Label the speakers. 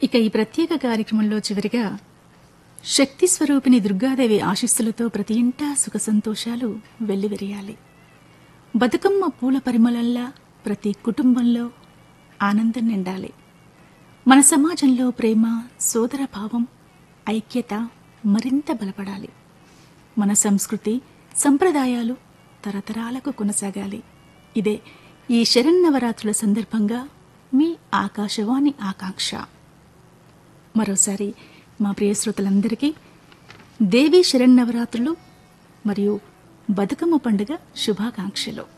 Speaker 1: ఇక ఈ ప్రత్యేక కార్యక్రమంలో చివరిగా శక్తి స్వరూపిణి దుర్గాదేవి ఆశీస్సులతో ప్రతి ఇంటా సుఖ సంతోషాలు వెల్లివిరియాలి బతుకమ్మ పూల పరిమళంలా ప్రతి కుటుంబంలో ఆనందం నిండాలి మన సమాజంలో ప్రేమ సోదరభావం ఐక్యత మరింత బలపడాలి మన సంస్కృతి సంప్రదాయాలు తరతరాలకు కొనసాగాలి ఇదే ఈ శరన్నవరాత్రుల సందర్భంగా మీ ఆకాశవాణి ఆకాంక్ష మరోసారి మా ప్రియ శ్రోతలందరికీ దేవీ శరన్నవరాత్రులు మరియు బతుకమ్మ పండుగ శుభాకాంక్షలు